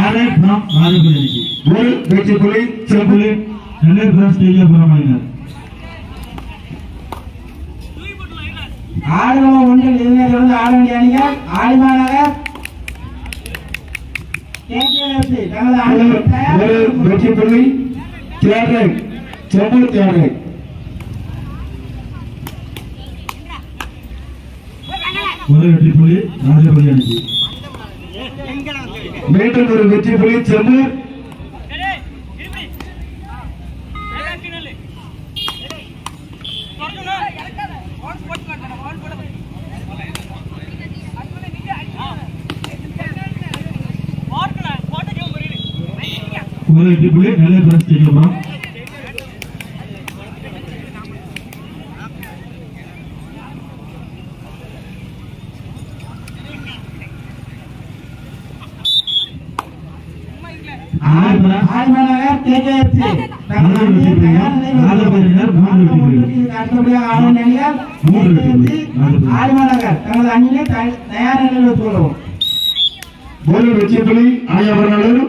யாரே from ராஜபுரி அணிக்கு ஒரு வெற்றி புள்ளி சிறப்புள்ளி நெல்லை பிரான்ஸ் ஸ்டேடியபுரம் அணியினர் ஆடுகளம் ஒன்றில் இளைஞர்கள் ஆட வேண்டிய அணிகள் ஆடிமாநகர் KKFC தனது ஒரு அணியை தயார் ஒரு வெற்றி புள்ளி தேர்தல் செம்பூர் தேர்தல் ஒரு வெற்றி புள்ளி ராஜபுரி அணிக்கு மீண்டும் ஒரு வெற்றி புள்ளி செம்பூர் ஒரு வெற்றி புள்ளி நெல்லை பிரான்ஸ் ஸ்டேடியபுரம் நெல்லை பிரான்ஸ் ஆடிமாநகர் KKFC தனது அணியை தயார் நிலையில் ராஜபுரியினர் மூன்று வெற்றி புள்ளி அடுத்தபடியாக ஆட வேண்டிய அணிகள் மூன்று வெற்றி புள்ளி. KKFC ராஜபுரி. ஆடிமாநகர் தனது அணியை தய- தயார் நிலையில் வைத்துக் கொள்ளவும் ஒரு வெற்றி புள்ளி ஆயவர்கள்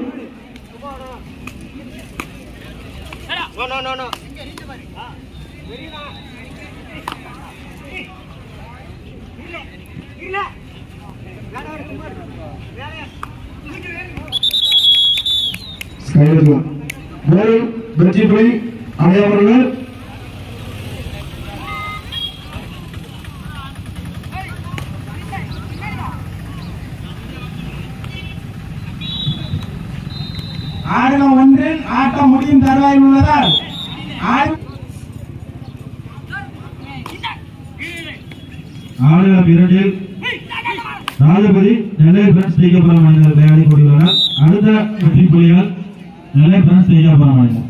ஸ்கைலர் ஒரு வெற்றி புள்ளி ஆயவர்கள் ஆடுகளம் ஒன்றில் ஆட்டம் முடியும் தருவாயில் உள்ளதால் ஆடு ஆடுகளம் இரண்டில் ராஜபுரி நெல்லை பிரான்ஸ் ஸ்டேடியபுரம் அணியினர் விளையாடி கொண்டுள்ளனர் அடுத்த வெற்றி புள்ளிகள் நெல்லை பிரான்ஸ் ஸ்டேடியபுரம் அணியினர்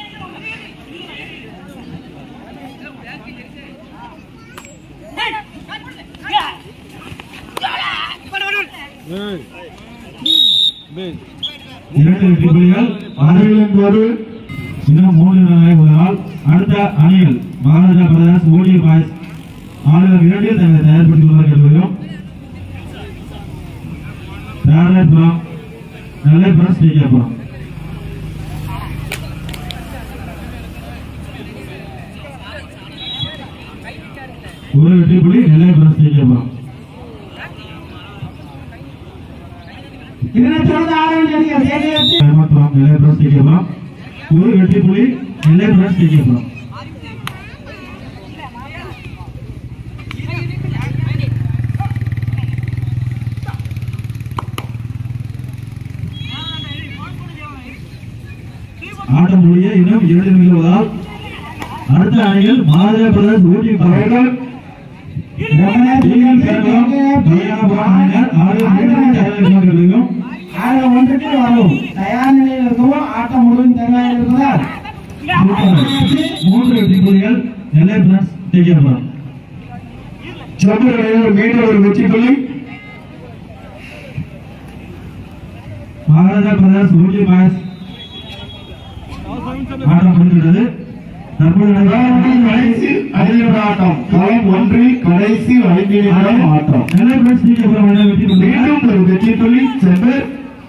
இரண்டு வெற்றி புள்ளிகள் அணிகளின் ஒரு இன்னும் மூன்று நிலை உள்ளதால் அடுத்த அணிகள் மகாராஜா பிரதர்ஸ் ஓடி பாய்ஸ் ஆளுநர் இரண்டில் தங்களை தயார்படுத்திக் கேள்வியும் பேரலைபுரம் நெல்லைபுரம் ஸ்ரீகாபுரம் ஒரு வெற்றி புள்ளி நெல்லைபுரம் ஸ்ரீகாபுரம் இதனைத் தொடர்ந்து ஆட வேண்டிய அணிகள் KKFC ஏமாற்றம் நெல்லைபுரம் ஸ்ரீகாபுரம் ஒரு வெற்றி புள்ளி நெல்லைபுரம் ஸ்ரீகாபுரம் ஆட்டம் முடிய இன்னும் இரண்டு நிமிடங்கள் அடுத்த அணிகள் மாதவ பிரதேஷ் ஊட்டி பகைகள் ஆடுகளம் ஒன்றுக்கு வரவும் தயார் நிலையில் இருக்கவும் ஆட்டம் முடியும் தருவாயில் இருப்பதால் மூன்று வெற்றி புள்ளிகள் நெல்லை பிரான்ஸ் ஸ்டேடியம் செம்பூர் அணியினர் மீண்டும் ஒரு வெற்றி புள்ளி மகாராஜா பிரதேஷ் ஊட்டி பாய்ஸ் ஆட்டம் முடிந்துவிட்டது தற்போது நடைபெறும் கடைசி ஐந்து நிமிட ஆட்டம் களம் ஒன்றில் கடைசி ஐந்து நிமிடம் ஆட்டம் நெல்லை பிரான்ஸ் ஸ்டேடியம் வெற்றி புள்ளி மீண்டும் ஒரு வெற்றி புள்ளி செம்பூர்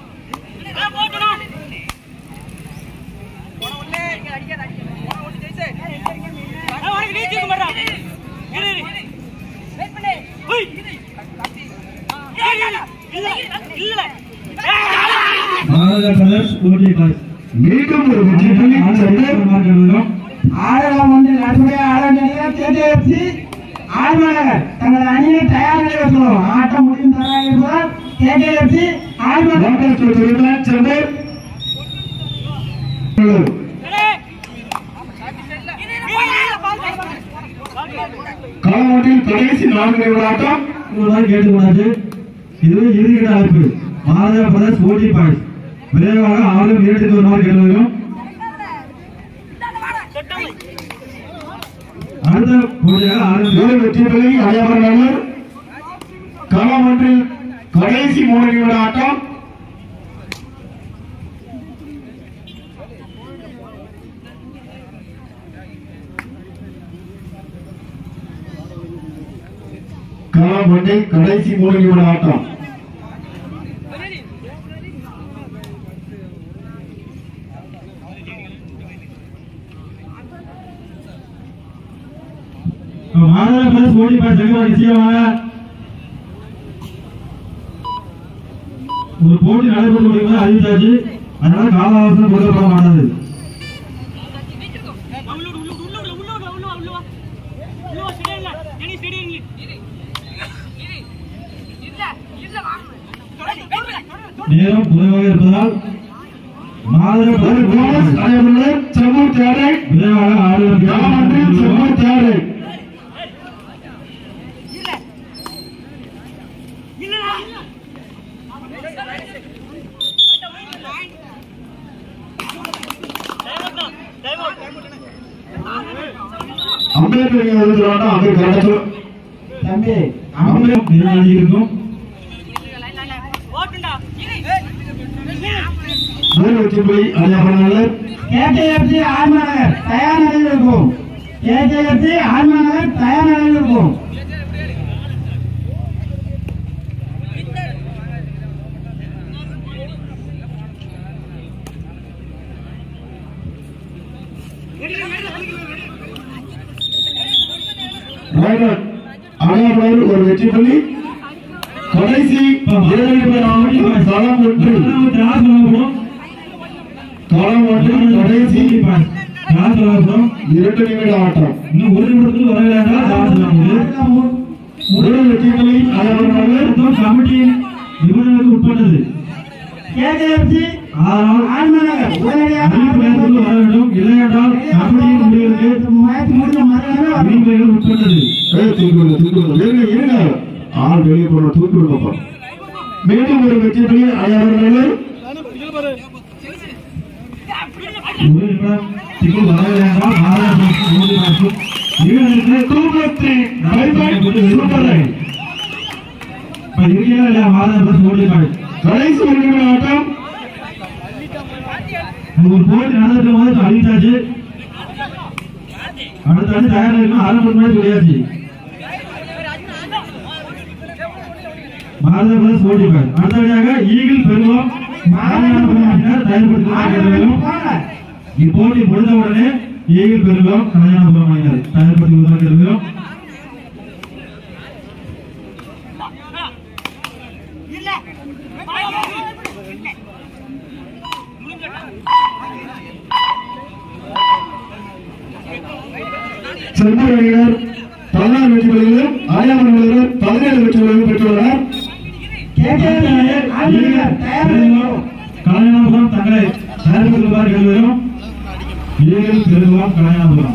மகாராஜா பிரதேஷ் ஊட்டி பாய்ஸ் மீண்டும் ஒரு வெற்றி புள்ளி செம்பூர் ஆடுகளம் ஒன்றில் அடுத்தபடியாக ஆட வேண்டிய அணிகள் KKFC ஆழ்மாநகர் தங்கள் அணியை தயார் நிலையில் இருக்கவும் ஆட்டம் முடியும் தருவாயில் இருப்பதால் KKFC ஆழ்மாநகர் வாக்காளர் தெரிவித்தார் செம்பூர் களம் ஒன்றில் கடைசி நான்கு நிமிட ஆட்டம் உங்களால் கேட்டுக்கொண்டாச்சு இது இறுதிக்கிட அழைப்பு மகாராஜா பிரதேஷ் ஊட்டி பாய்ஸ் விரைவாக ஆளும் இரண்டுக்கு வருமாறு கேள்வியும் அடுத்த போட்டியாக ஆளும் ஒரு வெற்றி புள்ளி அயவர்கள் களம் ஒன்றில் கடைசி மூணு நிமிட ஆட்டம் களம் ஒன்றில் கடைசி மூணு நிமிட ஆட்டம் இப்ப மாநகர பிரதேச ஓடி பாய் செங்கல் நிச்சயமாக ஒரு போட்டி நடைபெற்று முடியும்போது அறிவித்தாச்சு அதனால கால அவசரம் கொடுக்கப்பட மாட்டாது உள்ளூர் உள்ளூர் உள்ளூர் உள்ளூர் உள்ளூர் உள்ளூர் உள்ளூர் ஸ்டேடியம் இல்ல டென்னிஸ் ஸ்டேடியம் இரு இரு இல்ல இல்ல வாங்க நேரம் குறைவாக இருப்பதால் மாநகர ஒரு போனஸ் பிரதேச அடையாளர் செம்மூர் தேரை விரைவாக ஆடுதல் களமன்றில் செம்மூர் தேரை இல்லடா அம்பேத்கர் எழுதுறாங்க அது கடத்து தம்பி அம்பலம் நிர்வாகி இருக்கும் ஓட்டுண்டா முதல் வெற்றி புள்ளி அடையாளர் கேகேஎஃப்சி ஆழ்மாநகர் தயார் நிலையில் இருக்கும் கேகேஎஃப்சி ஆழ்மாநகர் தயார் நிலையில் இருக்கும் ரைடர் அடையாளர் ஒரு வெற்றி புள்ளி கடைசி ஏழு பேர் ஆவணி களம் ஒன்று கிராஸ் வழங்கப்படும் களம் ஒன்று கடைசி கிராஸ் வழங்கப்படும் இரண்டு நிமிட ஆட்டம் இன்னும் ஒரு நிமிடத்துக்கு வரவில்லை என்றால் கிராஸ் வழங்குவது முதல் வெற்றி புள்ளி அடையாளர் மொத்தம் கமிட்டியின் நிபந்தனைகளுக்கு உட்பட்டது கேகேஎஃப்சி ஆனால் ஆழ்மாநகர் உடனடியாக அறிவிப்பு நேரத்துக்கு வர வேண்டும் இல்லை என்றால் கமிட்டியின் முடிவுகளுக்கு மேட்ச் முடிஞ்ச மறுநாளே வரணும். விதிமுறைகள் உட்பட்டது ஏய், தூக்கி விடுங்க, தூக்கி விடுங்க. இருங்க, இருங்க. ஆள் வெளியே போன தூக்கி விடுங்கப்பா மீண்டும் ஒரு வெற்றி புள்ளி அடையாளர் ஒரு நிமிடம் சிக்கல் வரவில்லை என்றால் மகாராஷ்டிரா மூன்று மற்றும் வீரர்களுக்கு தூக்கத்தி சூப்பர் லைன் இப்ப இருக்கிறதா இல்லையா மகாராஷ்டிரா மூன்று பாய் கடைசி ஒரு நிமிட ஆட்டம் அது ஒரு போட்டி நடந்துட்டு போது அறிவிச்சாச்சு அடுத்த அடுத்து தயாரா இருக்கும் ஆரம்ப மாதிரி சொல்லியாச்சு பாரத பிரதேஷ் ஓடி பாய் அடுத்தபடியாக ஈகிள் பெருவம் மாநிலத்தினர் தயார்படுத்தும் போங்க. இப்போட்டி முடிந்த உடனே ஈகிள் பெருவம் கல்யாணபுரம் அணியினர் தயார்படுத்தி இருக்கிறோம் இல்ல செந்தூர் அணியினர் பதினாறு வெற்றி புள்ளிகளும் அடையாளர் அணியினர் பதினேழு வெற்றி புள்ளிகளும் பெற்றுள்ளனர் கேகேஎஃப்சி ஆழ்மாநகர் தயார் நிலையில் இருக்கும். கல்யாணபுரம் தங்களை தயார்படுத்துமாறு கேள்வியும் ஈகிள் பெருவம் கல்யாணபுரம்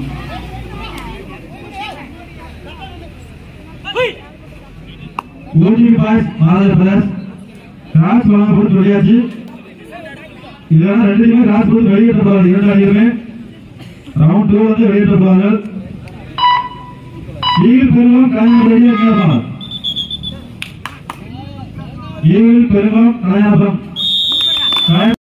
ஓடிபி பாய்ஸ் மாதவ பிரதேஷ் கிராஸ் வழங்கப்பட்டு சொல்லியாச்சு இதெல்லாம் ரெண்டுமே கிராஸ் கொடுத்து வெளியேற்றப்படுவார்கள் இரண்டு அணியுமே ரவுண்ட் டூ வந்து வெளியேற்றப்படுவார்கள் ஈகிள் பெருவம் கலைஞர் கேட்பாங்க ஈகிள் பெருவம் கலைஞாபுரம்